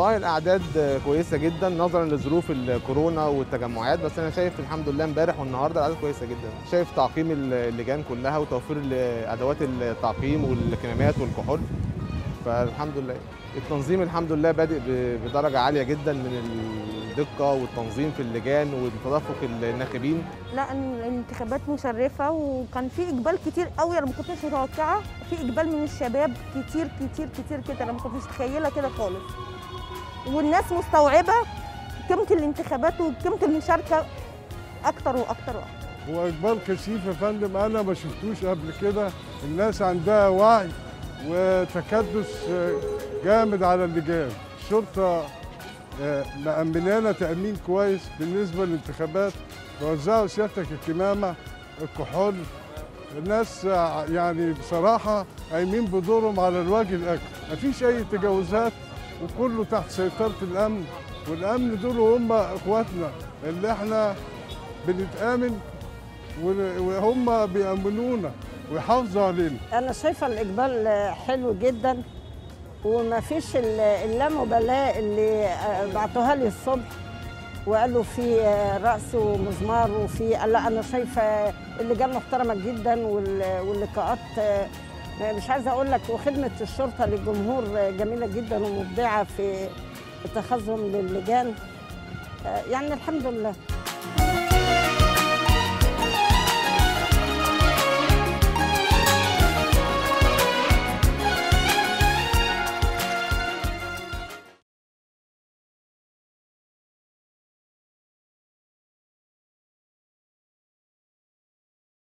والله الاعداد كويسه جدا نظرا لظروف الكورونا والتجمعات بس انا شايف الحمد لله امبارح والنهارده الاعداد كويسه جدا شايف تعقيم اللجان كلها وتوفير ادوات التعقيم والكمامات والكحول فالحمد لله التنظيم الحمد لله بادئ بدرجه عاليه جدا من الدقه والتنظيم في اللجان وتدفق الناخبين لا الانتخابات مشرفه وكان في اقبال كتير قوي انا ما كنتش متوقعه في اقبال من الشباب كتير كتير كتير كده انا ما كنتش متخيله كده خالص والناس مستوعبه قيمه الانتخابات وقيمه المشاركه اكتر واكتر واكتر هو اقبال كثيف يا فندم انا ما شفتوش قبل كده الناس عندها وعي وتكدس جامد على اللجان الشرطه مأمنانا تأمين كويس بالنسبة للانتخابات وزعوا سيادتك الكمامة الكحول الناس يعني بصراحة قايمين بدورهم على الوجه الأكبر مفيش أي تجاوزات وكله تحت سيطرة الأمن والأمن دول هم إخواتنا اللي إحنا بنتآمن وهم بيأمنونا ويحافظوا علينا أنا شايفة الإقبال حلو جدا وما فيش اللامبالاه اللي بعتوها لي الصبح وقالوا في رأس ومزمار وفي لا أنا شايفة اللجان محترمة جدا واللقاءات مش عايزة أقول لك وخدمة الشرطة للجمهور جميلة جدا ومبدعة في اتخاذهم للجان يعني الحمد لله